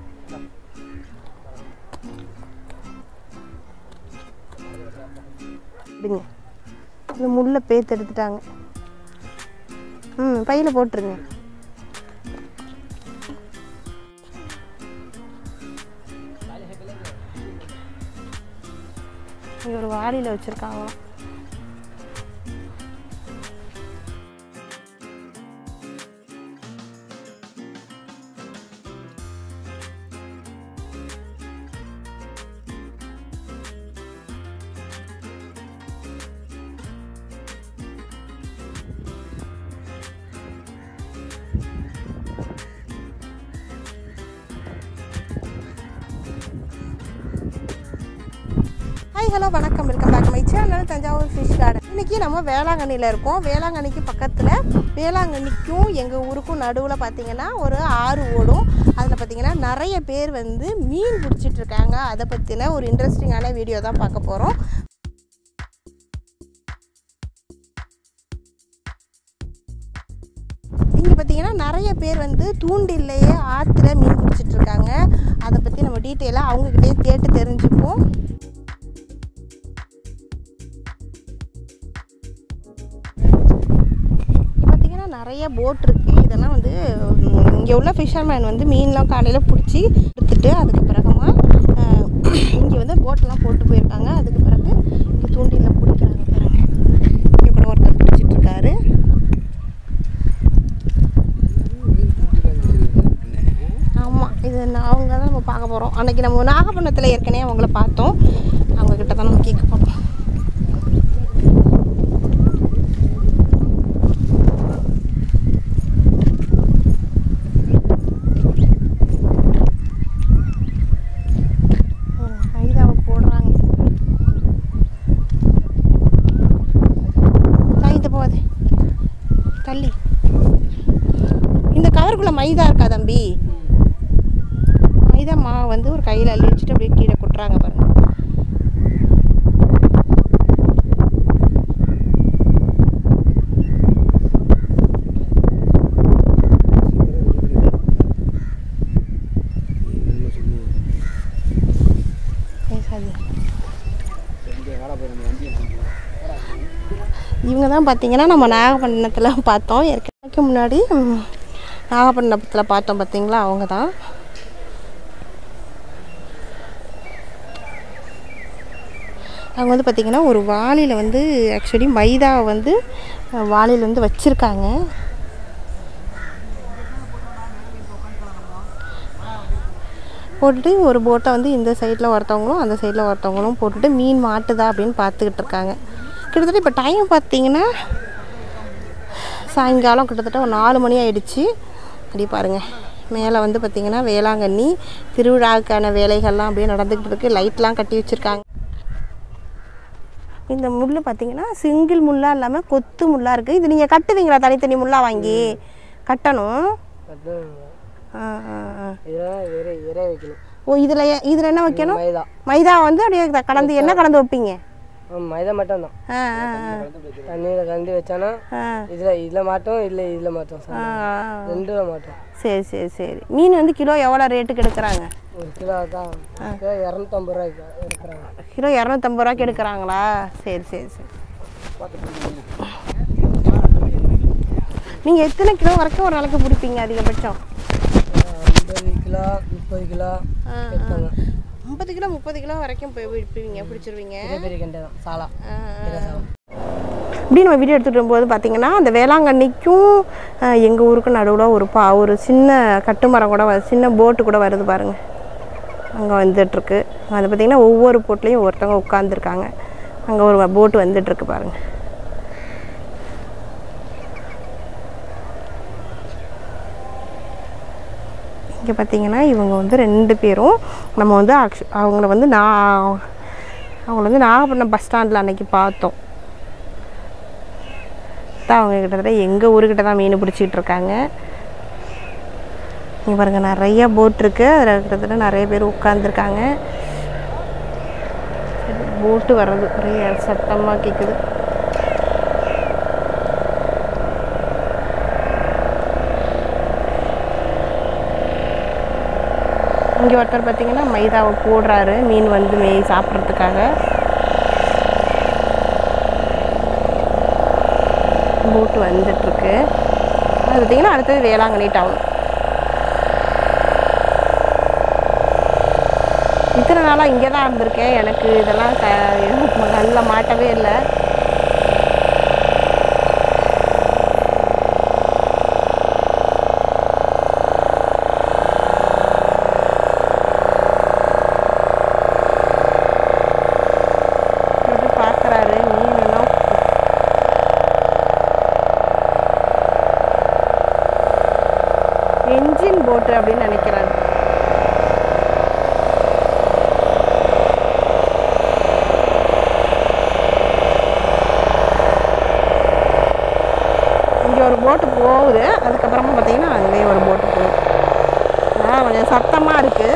விடுங்க இந்த முள்ளை பேத்து எடுத்துட்டாங்க ம் பையில் போட்டுருங்க இங்க ஒரு வாளியில் வச்சுருக்காங்களாம் ஹாய் ஹலோ வணக்கம் welcome back my channel Thanjavur fish garden இன்னைக்கு நம்ம வேளாங்கண்ணியில் இருக்கோம் வேளாங்கண்ணிக்கு பக்கத்தில் வேளாங்கண்ணிக்கும் எங்கள் ஊருக்கும் நடுவில் பார்த்தீங்கன்னா ஒரு ஆறு ஓடும் அதில் பார்த்தீங்கன்னா நிறைய பேர் வந்து மீன் பிடிச்சிட்டு இருக்காங்க அதை பற்றின ஒரு இன்ட்ரெஸ்டிங்கான வீடியோ தான் பார்க்க போகிறோம் இங்கே பார்த்தீங்கன்னா நிறைய பேர் வந்து தூண்டில்லையே ஆற்றுல மீன் பிடிச்சிட்டு இருக்காங்க அதை பற்றி நம்ம டீட்டெயிலாக அவங்கக்கிட்டே கேட்டு தெரிஞ்சுப்போம் பார்த்தீங்கன்னா நிறைய போட் இருக்குது இதெல்லாம் வந்து இங்கே உள்ள ஃபிஷர்மேன் வந்து மீன்லாம் காலையில் பிடிச்சி எடுத்துட்டு அதுக்கு பிறகுமா இங்கே வந்து போட்டெல்லாம் போட்டு போயிருக்காங்க அதுக்கு பிறகு இங்கே தூண்டியில் பிடிக்கிறாங்க பாருங்க இங்கே கூட ஒருத்தர் பிடிச்சிட்டு இருக்காரு ஆமாம் இது நான் அவங்க தான் நம்ம பார்க்க போகிறோம் அன்னைக்கு நம்ம நாகப்பட்டினத்தில் ஏற்கனவே அவங்கள பார்த்தோம் அவங்க கிட்ட தான் நம்ம கேட்க போகிறோம் மைதாவை போடுறாங்க கைது போகுது தள்ளி இந்த கவருக்குள்ள மைதா இருக்கா தம்பி மைதா மாவை வந்து ஒரு கையில் அள்ளி வச்சுட்டு அப்படியே கீழே கொட்டுறாங்க பாருங்க பேசாதீங்க இவங்க தான் பார்த்தீங்கன்னா நம்ம நாகப்பட்டினத்தில் பார்த்தோம் ஏற்கனவே முன்னாடி ம், நாகப்பட்டினத்தில் பார்த்தோம் பார்த்தீங்களா அவங்க தான் அவங்க வந்து பார்த்திங்கன்னா ஒரு வாளியில் வந்து ஆக்சுவலி மைதாவை வந்து அஹ், வாளியில் வந்து வச்சுருக்காங்க போட்டுட்டு ஒரு போட்டை வந்து இந்த சைடில் ஒருத்தவங்களும் அந்த சைடில் ஒருத்தவங்களும் போட்டுட்டு மீன் மாட்டுதா அப்படின்னு பார்த்துக்கிட்டு இருக்காங்க கிட்டத்தட்ட இப்போ டைம் பார்த்தீங்கன்னா சாயங்காலம் கிட்டத்தட்ட ஒரு நாலு மணி ஆயிடுச்சு அப்படி பாருங்கள் மேலே வந்து பார்த்திங்கன்னா வேளாங்கண்ணி திருவிழாவுக்கான வேலைகள்லாம் அப்படியே நடந்துக்கிட்டு இருக்கு லைட்லாம் கட்டி வச்சுருக்காங்க இந்த முள் பார்த்தீங்கன்னா சிங்கிள் முள்ளாக இல்லாமல் கொத்து முள்ளாக இருக்குது இது நீங்கள் கட்டுவீங்களா தனித்தனி முள்ளாக வாங்கி கட்டணும் ஆ ஆ ஆ இதெல்லாம் இறை இறை வைக்கணும் ஓ இதில் இதில் என்ன வைக்கணும் மைதா மைதா வந்து அப்படியே த- கலந்து என்ன கலந்து வைப்பீங்க ஆ, மைதா மட்டும் தான் ஆ ஆ ஆ. தண்ணியில் கலந்து வச்சானா ஆ இதில் இதில் மாட்டோம் இல்லை இதில் மாட்டோம் ஆ, ஆ. ரெண்டுல மாட்டோம் சரி சரி சரி மீன் வந்து கிலோ எவ்வளோ ரேட்டுக்கு எடுக்கிறாங்க ஒரு கிலோ தான் கிலோ இரநூத்தம்பது ரூபாய்க்கு இருக்கிறாங்க கிலோ இரநூத்தம்பது ரூபாய்க்கு எடுக்கிறாங்களா சரி சரி சரி நீங்கள் எத்தனை கிலோ வரைக்கும் ஒரு நாளைக்கு பிடிப்பீங்க அதிகபட்சம் ஐம்பது கிலோ முப்பது கிலோ ஆ, ஆ. எடுப்பாங்க ஐம்பது கிலோ முப்பது கிலோ வரைக்கும் போய் பிடிப்பீங்க பிடிச்சிருவீங்க பெரிய பெரிய கண்டை தான் சாலா ஆ, ஆ. பெரிய சாலா இப்படி நம்ம வீடியோ எடுத்துகிட்டு வரும்போது பார்த்தீங்கன்னா அந்த வேளாங்கண்ணிக்கும் எங்கள் ஊருக்கும் நடுவில் ஒரு பா ஒரு சின்ன கட்டுமரம் கூட வ- சின்ன போட்டு கூட வருது பாருங்கள் அங்கே வந்துட்டுருக்கு அது பார்த்திங்கன்னா ஒவ்வொரு போட்லேயும் ஒருத்தவங்க உட்காந்துருக்காங்க அங்கே ஒரு போட்டு வந்துட்டுருக்கு பாருங்கள் இங்கே பார்த்தீங்கன்னா இவங்க வந்து ரெண்டு பேரும் நம்ம வந்து ஆக்சு அவங்கள வந்து நான் அவங்கள வந்து நாகப்பட்டினம் பஸ் ஸ்டாண்டில் அன்னைக்கு பார்த்தோம் தான் அவங்க கிட்டத்தட்ட எங்கள் ஊருக்கிட்ட தான் மீன் பிடிச்சிட்டு இருக்காங்க இங்கே பாருங்க நிறைய போட் இருக்கு அதில் கிட்டத்தட்ட நிறைய பேர் உட்காந்துருக்காங்க போட்டு வர்றது ஒரே சத்தமாக கேட்குது இங்கே ஒருத்தர் பார்த்தீங்கன்னா மைதாவை போடுறாரு மீன் வந்து மேய் சாப்பிட்றதுக்காக போட்டு வந்துட்டுருக்கு அது பார்த்தீங்கன்னா அடுத்தது வேளாங்கண்ணி டவுன் இத்தனை நாளாக இங்கே தான் இருந்திருக்கேன் எனக்கு இதெல்லாம் க நல்ல மாட்டவே இல்லை இவர் பார்க்குறாரு மீனுன்னா என்ஜின் போட்டு அப்படின்னு நினைக்கிறாரு இங்கே ஒரு போட்டு போகுது அதுக்கப்புறமா பார்த்தீங்கன்னா அங்கேயும் ஒரு போட்டு போகுது ஆனால் கொஞ்சம் சத்தமாக இருக்குது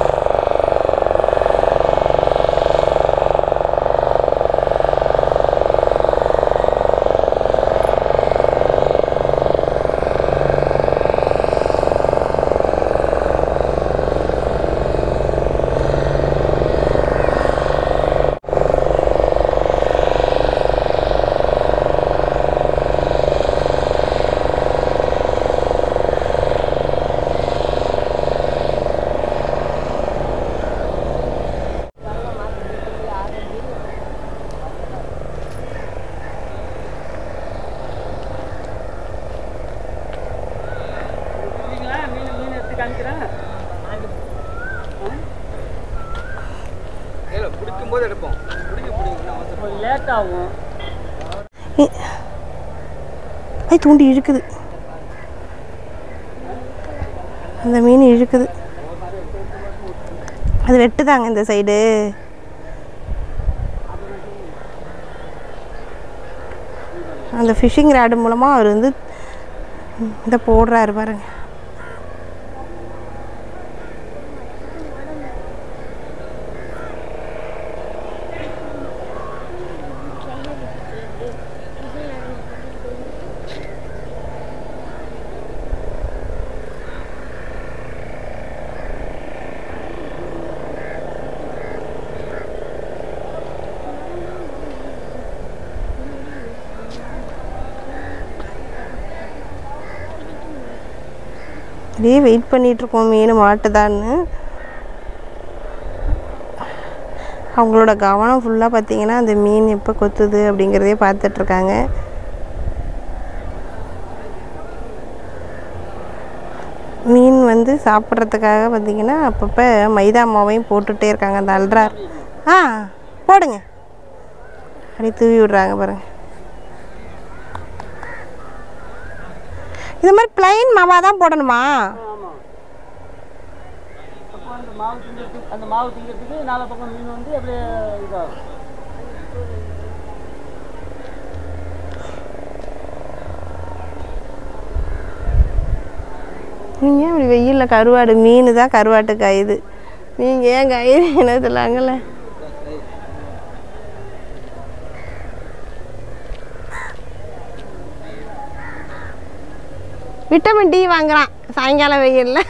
மீன் மீன் எடுத்து காமிக்கிறேன் இல்லை பிடிக்கும்போது எடுப்போம் பிடிக்க பிடிக்கணும் அவசரம் லேட் ஆகும் ஐ தூண்டி இழுக்குது அந்த மீன் இழுக்குது அது வெட்டுதாங்க இந்த சைடு அந்த ஃபிஷிங் ராடு மூலமாக அவர் வந்து இதை போடுறாரு பாருங்க அப்படியே வெயிட் பண்ணிகிட்ருக்கோம் மீன் மாட்டுதான்னு அவங்களோட கவனம் ஃபுல்லாக பார்த்தீங்கன்னா அந்த மீன் எப்போ கொத்துது அப்படிங்கிறதே பார்த்துட்ருக்காங்க மீன் வந்து சாப்பிட்றதுக்காக பார்த்தீங்கன்னா அப்பப்போ மைதா மாவையும் போட்டுகிட்டே இருக்காங்க அந்த அல்றார் ஆ போடுங்க அப்படியே தூவி விடுறாங்க பாருங்க இது மாதிரி பிளைன் மாவா தான் போடணுமா ஆமாம் அப்போ அந்த மாவு திங்கிறதுக்கு அந்த மாவு திங்கிறதுக்கு நாலா பக்கம் மீன் வந்து அப்படியே இதாகும் நீங்கள் இப்படி வெயிலில் கருவாடு மீன் தான் கருவாட்டு காயுது நீங்கள் ஏன் காயுது என்ன சொல்லாங்கல்ல விட்டமின் டி வாங்குறான் சாயங்காலம் வெயிலில்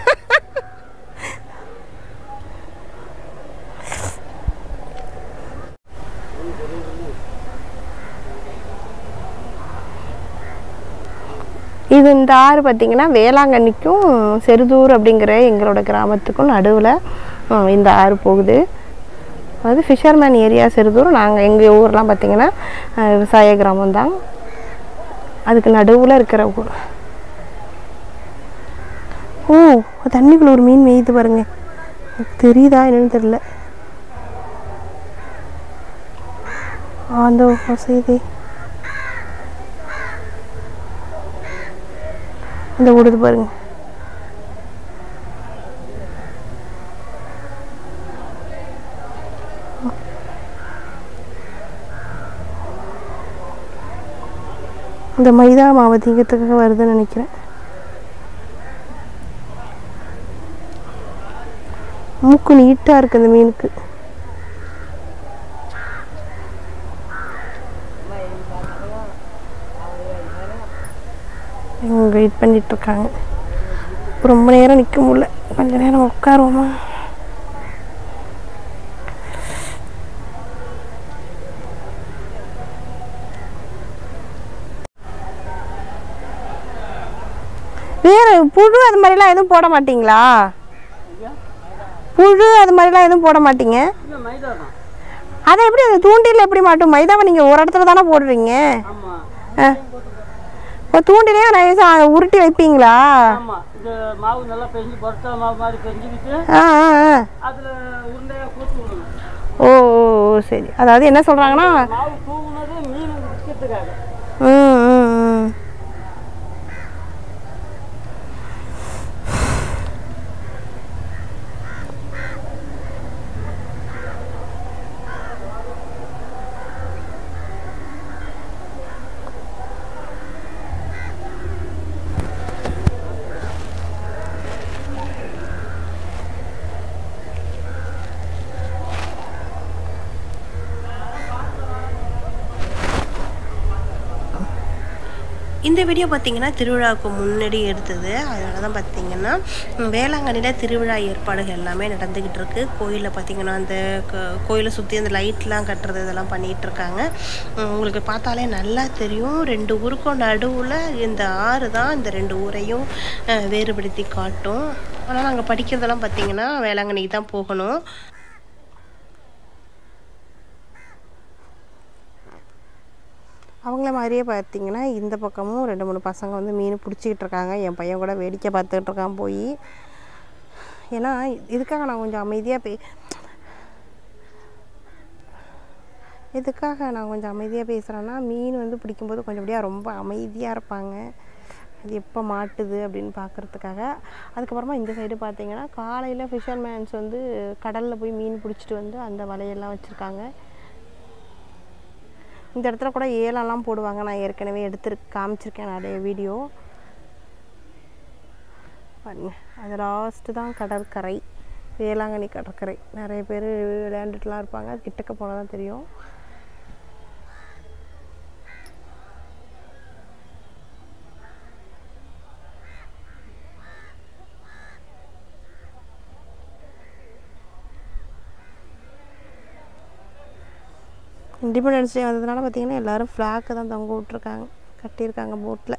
இது இந்த ஆறு பார்த்திங்கன்னா வேளாங்கண்ணிக்கும் செருதூர் அப்படிங்கிற எங்களோட கிராமத்துக்கும் நடுவில் இந்த ஆறு போகுது அது ஃபிஷர்மேன் ஏரியா செருதூர் நாங்கள் எங்கள் ஊர்லாம் பார்த்திங்கன்னா அஹ், விவசாய கிராமம் தான் அதுக்கு நடுவில் இருக்கிற ஊர் ஓ தண்ணிக்குள்ள ஒரு மீன் மேய்து பாருங்க எனக்கு தெரியுதா என்னன்னு தெரியல ஆ, அந்த செய்தி அந்த ஓடுது பாருங்க இந்த மைதா மாவு திங்கிறதுக்காக வருதுன்னு நினைக்கிறேன் மூக்கு நீட்டாக இருக்கு இந்த மீனுக்கு இவங்க வெயிட் பண்ணிட்டு இருக்காங்க ரொம்ப நேரம் நிற்க முடியல கொஞ்ச நேரம் உட்காருவோமா வேறு புழு அது மாதிரிலாம் எதுவும் போட மாட்டீங்களா புழு அது மாதிரிலாம் எதுவும் போட மாட்டீங்க இல்லை மைதா தான் அதை எப்படி அந்த தூண்டில் எப்படி மாட்டும் மைதாவை நீங்கள் ஒரு இடத்துல தானே போடுறீங்க ஆமாம் ஆ இப்போ தூண்டிலே நைஸாக உருட்டி வைப்பீங்களா ஆமாம் இது மாவு நல்லா பெஞ்சு பொருத்தா மாவு மாதிரி பெஞ்சுக்கிட்டு ஆ ஆ ஆ அதில் உருண்டையாக கூத்து விடணும் ஓ ஓ, ஓ சரி அதாவது என்ன சொல்கிறாங்கன்னா மாவு தூவுனது மீன் விற்கிறதுக்காக ம் ம் ம் இந்த வீடியோ பார்த்தீங்கன்னா திருவிழாவுக்கு முன்னாடி எடுத்தது அதனால தான் பார்த்தீங்கன்னா ம், வேளாங்கண்ணியில் திருவிழா ஏற்பாடுகள் எல்லாமே நடந்துக்கிட்டு இருக்கு கோயிலில் பார்த்தீங்கன்னா அந்த க- கோயிலை சுற்றி அந்த லைட்லாம் கட்டுறது இதெல்லாம் பண்ணிகிட்டு இருக்காங்க ம், உங்களுக்கு பார்த்தாலே நல்லா தெரியும் ரெண்டு ஊருக்கும் நடுவில் இந்த ஆறு தான் இந்த ரெண்டு ஊரையும் அஹ், வேறுபடுத்தி காட்டும் ஆனால் நாங்கள் படிக்கிறதெல்லாம் பார்த்தீங்கன்னா வேளாங்கண்ணிக்கு தான் போகணும் அவங்கள மாதிரியே பார்த்தீங்கன்னா இந்த பக்கமும் ரெண்டு மூணு பசங்க வந்து மீன் பிடிச்சிக்கிட்டு இருக்காங்க என் பையன் கூட வேடிக்கை பார்த்துக்கிட்டு இருக்கான் போய் ஏன்னா இதுக்காக நான் கொஞ்சம் அமைதியாக பே எதுக்காக நான் கொஞ்சம் அமைதியாக பேசுகிறேன்னா மீன் வந்து பிடிக்கும்போது கொஞ்சம் அப்படியே ரொம்ப அமைதியாக இருப்பாங்க அது எப்போ மாட்டுது அப்படின்னு பார்க்குறதுக்காக அதுக்கப்புறமா இந்த சைடு பார்த்தீங்கன்னா காலையில் ஃபிஷர்மேன்ஸ் வந்து கடலில் போய் மீன் பிடிச்சிட்டு வந்து அந்த வலையெல்லாம் வச்சுருக்காங்க இந்த இடத்துல கூட ஏலம்லாம் போடுவாங்க நான் ஏற்கனவே எடுத்து காமிச்சிருக்கேன் நிறைய வீடியோ பாருங்க அது லாஸ்ட்டு தான் கடற்கரை வேளாங்கண்ணி கடற்கரை நிறைய பேர் விளையாண்டுட்டுலாம் இருப்பாங்க அது கிட்டக்க போனால் தான் தெரியும் இண்டிபெண்டன்ஸ் டே வந்ததுனால பார்த்தீங்கன்னா எல்லோரும் ஃப்ளாக்கை தான் தொங்க விட்ருக்காங்க கட்டியிருக்காங்க போட்டில்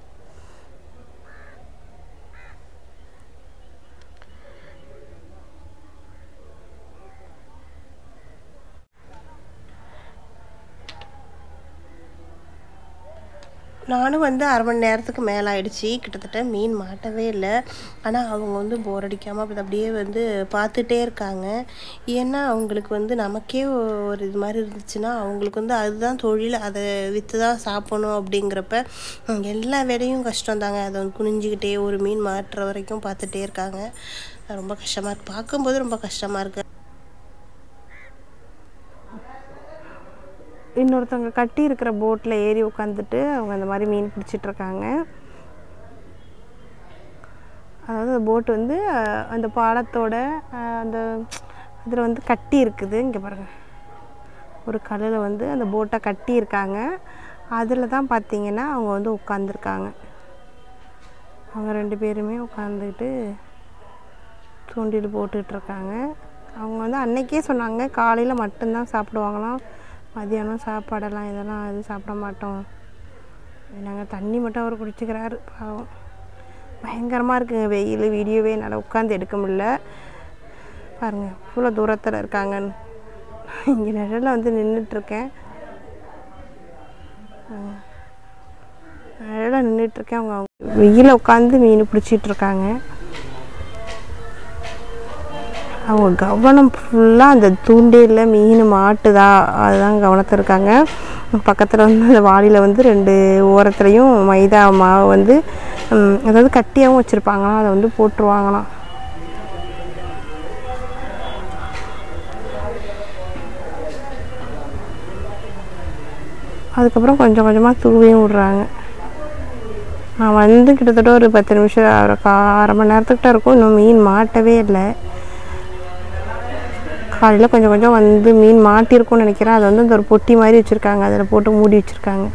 நானும் வந்து அரை மணி நேரத்துக்கு மேலே ஆயிடுச்சு கிட்டத்தட்ட மீன் மாட்டவே இல்லை ஆனால் அவங்க வந்து போர் அடிக்காமல் அப்படி அப்படியே வந்து பார்த்துட்டே இருக்காங்க ஏன்னா அவங்களுக்கு வந்து நமக்கே ஒரு இது மாதிரி இருந்துச்சுன்னா அவங்களுக்கு வந்து அதுதான் தொழில் அதை விற்று தான் சாப்பிடணும் அப்படிங்கிறப்ப ஹம், எல்லா வேலையும் கஷ்டம் தாங்க அதை வந்து குனிஞ்சிக்கிட்டே ஒரு மீன் மாட்டுற வரைக்கும் பார்த்துட்டே இருக்காங்க ரொம்ப கஷ்டமாக இருக்குது பார்க்கும்போது ரொம்ப கஷ்டமாக இருக்குது இன்னொருத்தவங்க கட்டி இருக்கிற போட்டில் ஏறி உட்காந்துட்டு அவங்க அந்த மாதிரி மீன் பிடிச்சிட்டு இருக்காங்க அதாவது அந்த போட் வந்து அஹ், அந்த பாலத்தோட அஹ், அந்த இதில் வந்து கட்டி இருக்குது இங்கே பாருங்கள் ஒரு கல்லில் வந்து அந்த போட்டை கட்டி இருக்காங்க அதில் தான் பார்த்தீங்கன்னா அவங்க வந்து உட்காந்துருக்காங்க அவங்க ரெண்டு பேருமே உட்காந்துக்கிட்டு தூண்டில் போட்டுட்டு இருக்காங்க அவங்க வந்து அன்னைக்கே சொன்னாங்க காலையில் மட்டும்தான் சாப்பிடுவாங்களாம் மதியானம் சாப்பாடெல்லாம் இதெல்லாம் எதுவும் சாப்பிட மாட்டோம் நாங்கள் தண்ணி மட்டும் அவர் குடிச்சிக்கிறாரு பாவம் பயங்கரமாக இருக்குங்க வெயில் வீடியோவே என்னால் உட்காந்து எடுக்க முடியல பாருங்கள் இவ்வளோ தூரத்தில் இருக்காங்கன்னு இங்கே நிழலில் வந்து நின்றுட்டுருக்கேன் நிழலில் நின்றுட்டுருக்கேன் அவங்க வெயில உட்காந்து மீன் பிடிச்சிட்டு இருக்காங்க அவங்க கவனம் ஃபுல்லாக அந்த தூண்டிலில் மீன் மாட்டுதா அதுதான் கவனத்தில் இருக்காங்க பக்கத்தில் வந்து அந்த வாளியில் வந்து ரெண்டு ஓரத்துலேயும் மைதா மாவு வந்து ம், அதாவது கட்டியாகவும் வச்சுருப்பாங்களாம் அதை வந்து போட்டுருவாங்களாம் அதுக்கப்புறம் கொஞ்சம் கொஞ்சமாக தூவியும் விட்றாங்க நான் வந்து கிட்டத்தட்ட ஒரு பத்து நிமிஷம் ஒரு கா அரை மணி நேரத்துக்கிட்ட இருக்கும் இன்னும் மீன் மாட்டவே இல்லை காலையில் கொஞ்சம் கொஞ்சம் வந்து மீன் மாட்டிருக்கும்னு நினைக்கிறேன் அது வந்து இந்த ஒரு பொட்டி மாதிரி வச்சுருக்காங்க அதில் போட்டு மூடி வச்சுருக்காங்க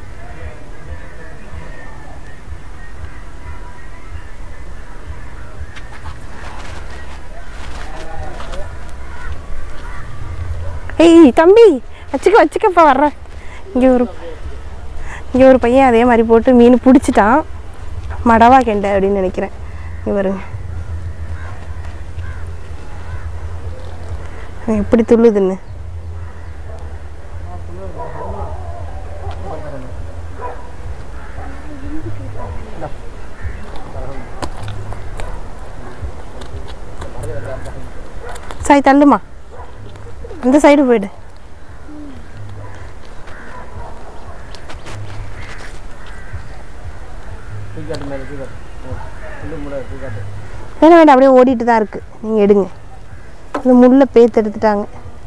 ஏய் தம்பி வச்சுக்க வச்சுக்கப்பா வர்றேன் இங்கே ஒரு இங்கே ஒரு பையன் அதே மாதிரி போட்டு மீன் பிடிச்சிட்டான் மடவா கெண்டை அப்படின்னு நினைக்கிறேன் இங்க பாருங்க எப்படி துள்ளுதுன்னு சாய் தள்ளுமா அந்த சைடு போயிடு தூக்காட்டு மேலே தூக்காட்டு புல்லு முடை தூக்காட்டு வேணாம் வேண்டாம் அப்படியே ஓடிட்டு தான் இருக்கு நீங்கள் எடுங்க இந்த முள்ளை பேத்து எடுத்துட்டாங்க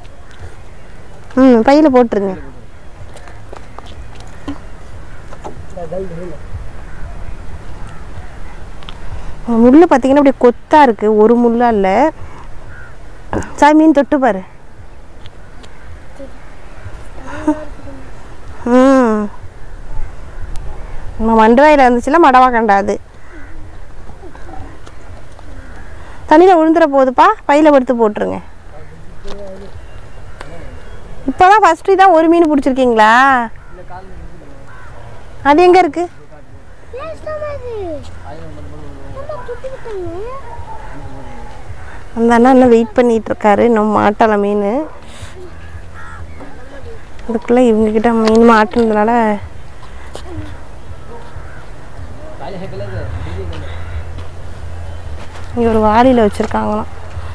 ம் பையில் போட்டுருங்க முள் பார்த்தீங்கன்னா அப்படியே கொத்தா இருக்கு ஒரு முள்ளா இல்லை சாய் மீன் தொட்டு பாரு ம் நம்ம மண்டவாயில் இருந்துச்சுல மடவா கண்டாது தண்ணியில் விழுந்துற போகுதுப்பா பையில் எடுத்து போட்டுருங்க இப்போ தான் ஃபஸ்ட்டு தான் ஒரு மீன் பிடிச்சிருக்கீங்களா அது எங்கே இருக்கு அந்த அண்ணா இன்னும் வெயிட் பண்ணிட்டு இருக்காரு இன்னும் மாட்டலை மீன் அதுக்குள்ளே இவங்கக்கிட்ட மீன் மாட்டுனதுனால இங்கே ஒரு வாளியில் வச்சுருக்காங்களாம்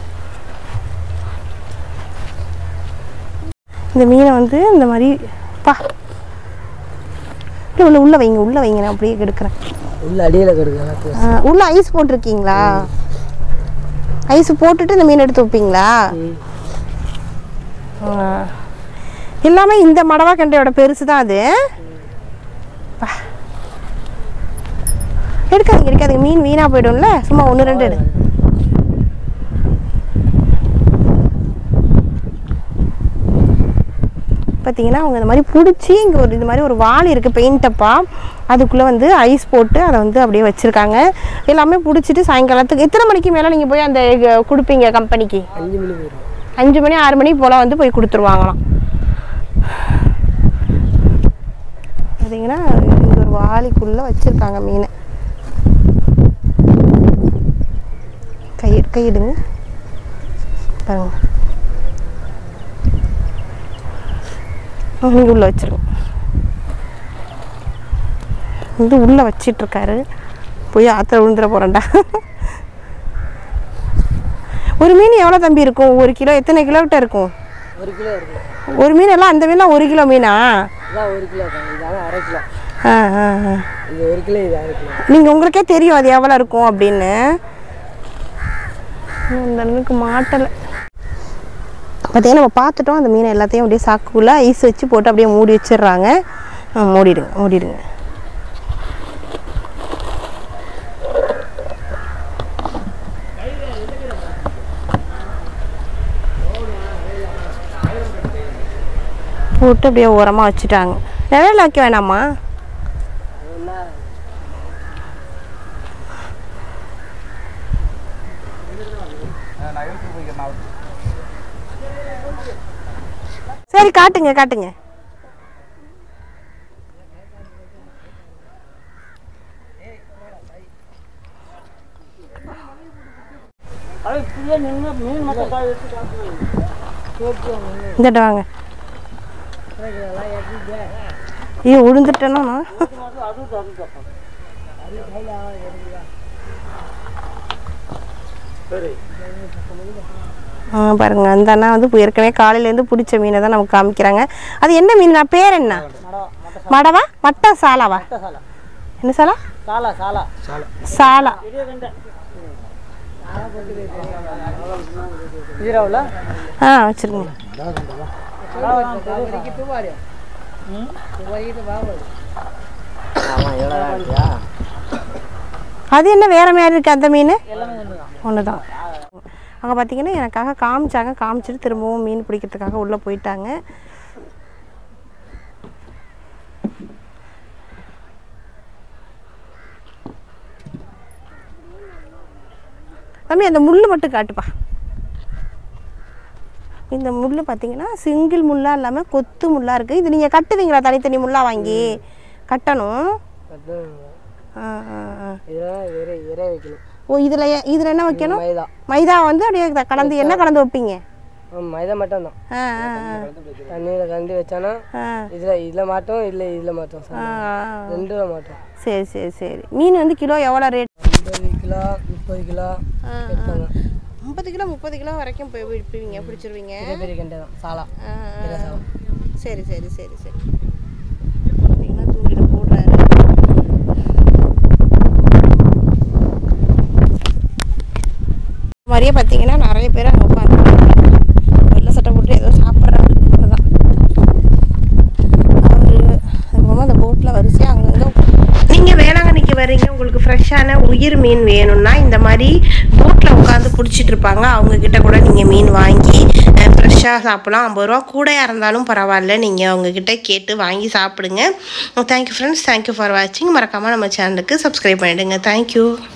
இந்த மீனை வந்து இந்த மாதிரி பா இல்லை உள்ள உள்ள வைங்க உள்ள வைங்க நான் அப்படியே எடுக்கிறேன் உள்ள அடியில் கிடக்கு ஆ, உள்ள ஐஸ் போட்டிருக்கீங்களா ஐஸ் போட்டுட்டு இந்த மீன் எடுத்து வைப்பீங்களா ஆ. எல்லாமே இந்த மடவா கண்டையோட பெருசு தான் அது பா. எடுக்காதீங்க எடுக்காதீங்க மீன் வீணாக போயிடும்ல சும்மா ஒன்று ரெண்டு எடு பார்த்தீங்கன்னா அவங்க இந்த மாதிரி பிடிச்சி இங்கே ஒரு இது மாதிரி ஒரு வாள் இருக்குது பெயிண்ட் டப்பா அதுக்குள்ளே வந்து ஐஸ் போட்டு அதை வந்து அப்படியே வச்சுருக்காங்க எல்லாமே பிடிச்சிட்டு சாயங்காலத்துக்கு எத்தனை மணிக்கு மேலே நீங்கள் போய் அந்த இது கொடுப்பீங்க கம்பெனிக்கு அஞ்சு மணி போயிடும் அஞ்சு மணி ஆறு மணி போல் வந்து போய் கொடுத்துருவாங்களாம் பார்த்தீங்கன்னா இங்க ஒரு வாளிக்குள்ளே வச்சுருக்காங்க மீனை கை கையிடுங்க பாருங்க நீங்கள் உள்ளே வச்சிருங்க வந்து உள்ளே வச்சிட்ருக்காரு போய் ஆற்றுல விழுந்துட போகிறேன்டா ஒரு மீன் எவ்வளோ தம்பி இருக்கும் ஒரு கிலோ எத்தனை கிலோக்கிட்ட இருக்கும் ஒரு கிலோ இருக்கு ஒரு மீன் எல்லாம் அந்த மீன்லாம் ஒரு கிலோ மீனா இதான் ஒரு கிலோ தான் இது ஆனால் அரை கிலோ ஆ ஆ ஆ இது ஒரு கிலோ இது அரை கிலோ நீங்கள் உங்களுக்கே தெரியும் அது எவ்வளோ இருக்கும் அப்படின்னு இன்னும் அந்த அளவுக்கு மாட்டலை பார்த்தீங்கன்னா நம்ம பார்த்துட்டோம் அந்த மீனை எல்லாத்தையும் அப்படியே சாக்குக்குள்ளே ஐஸ் வச்சு போட்டு அப்படியே மூடி வச்சிடுறாங்க ஆ, மூடிடுங்க மூடிடுங்க போட்டு அப்படியே ஓரமாக வச்சுட்டாங்க நிழல் வைக்க வேணாமா சரி காட்டுங்க காட்டுங்க அது இப்படியே நின்று மீன் மட்டும் காய் வச்சு காட்டணும் இந்தட்ட வாங்க ஐயோ விழுந்துட்டேன்னா நான் அதுவும் தரும் சரி ஆ பாருங்க அந்த அண்ணா வந்து இப்போ ஏற்கனவே காலையிலேருந்து பிடிச்ச மீனை தான் நமக்கு காமிக்கிறாங்க அது என்ன மீன் நான் பேர் என்ன மடவா மட்ட மடவா மட்ட சாலாவா மட்ட சாலா என்ன சாலா சாலா சாலா சாலா சாலா பெரிய கண்டை ஹீரோவில் ஆ வச்சிருங்க அது என்ன வேற மாதிரி இருக்கு அந்த மீன் ஒன்று தான் அங்கே பார்த்தீங்கன்னா எனக்காக காமிச்சாங்க காமிச்சிட்டு திரும்பவும் மீன் பிடிக்கிறதுக்காக உள்ளே போயிட்டாங்க தம்பி அந்த முள் மட்டும் காட்டுப்பா இந்த முள் பார்த்தீங்கன்னா சிங்கிள் முள்ளாக இல்லாமல் கொத்து முள்ளாக இருக்குது இது நீங்கள் கட்டுவீங்களா தனித்தனி முள்ளாக வாங்கி கட்டணும் ஆ ஆ ஆ இதெல்லாம் இறை இறை வைக்கணும் ஓ இதில் இதில் என்ன வைக்கணும் மைதா மைதா வந்து அப்படியே த- கலந்து என்ன கலந்து வைப்பீங்க ஆ, மைதா மட்டும் தான் ஆ ஆ ஆ. தண்ணியில் கலந்து வச்சானா ஆ இதில் இதில் மாட்டோம் இல்லை இதில் மாட்டோம் ஆ, ஆ. ரெண்டும் மாட்டோம் சரி சரி சரி மீன் வந்து கிலோ எவ்வளோ ரேட் ஐம்பது கிலோ முப்பது கிலோ எடுப்பாங்க ஐம்பது கிலோ முப்பது கிலோ வரைக்கும் போய் விற்பீங்க பிடிச்சிருவீங்க பெரிய பெரிய கண்டை தான் சாலா ஆ, ஆ. பெரிய சாலா சரி சரி சரி சரி பார்த்தீங்கன்னா தூண்டில் போடுறாரு இந்த மாதிரியே பார்த்தீங்கன்னா நிறைய பேர் அங்கே உட்காந்து வெள்ளை சட்டை போட்டு ஏதோ சாப்பிட்றாரு அதான் அவர் அதுக்கப்புறமா அந்த போட்டில் வரிசையாக அங்கங்கே நீங்கள் வேளாங்கண்ணிக்கு வர்றீங்க உங்களுக்கு ஃப்ரெஷ்ஷான உயிர் மீன் வேணும்னா இந்த மாதிரி போட்டில் உட்காந்து பிடிச்சிட்டு இருப்பாங்க அவங்க கிட்ட கூட நீங்கள் மீன் வாங்கி ஃப்ரெஷ்ஷாக சாப்பிடலாம் ஐம்பது ரூபா கூடையாக இருந்தாலும் பரவாயில்ல நீங்கள் அவங்கக்கிட்ட கேட்டு வாங்கி சாப்பிடுங்க தேங்க்யூ ஃப்ரெண்ட்ஸ் தேங்க்யூ ஃபார் வாட்சிங் மறக்காமல் நம்ம சேனலுக்கு சப்ஸ்கிரைப் பண்ணிவிடுங்க தேங்க்யூ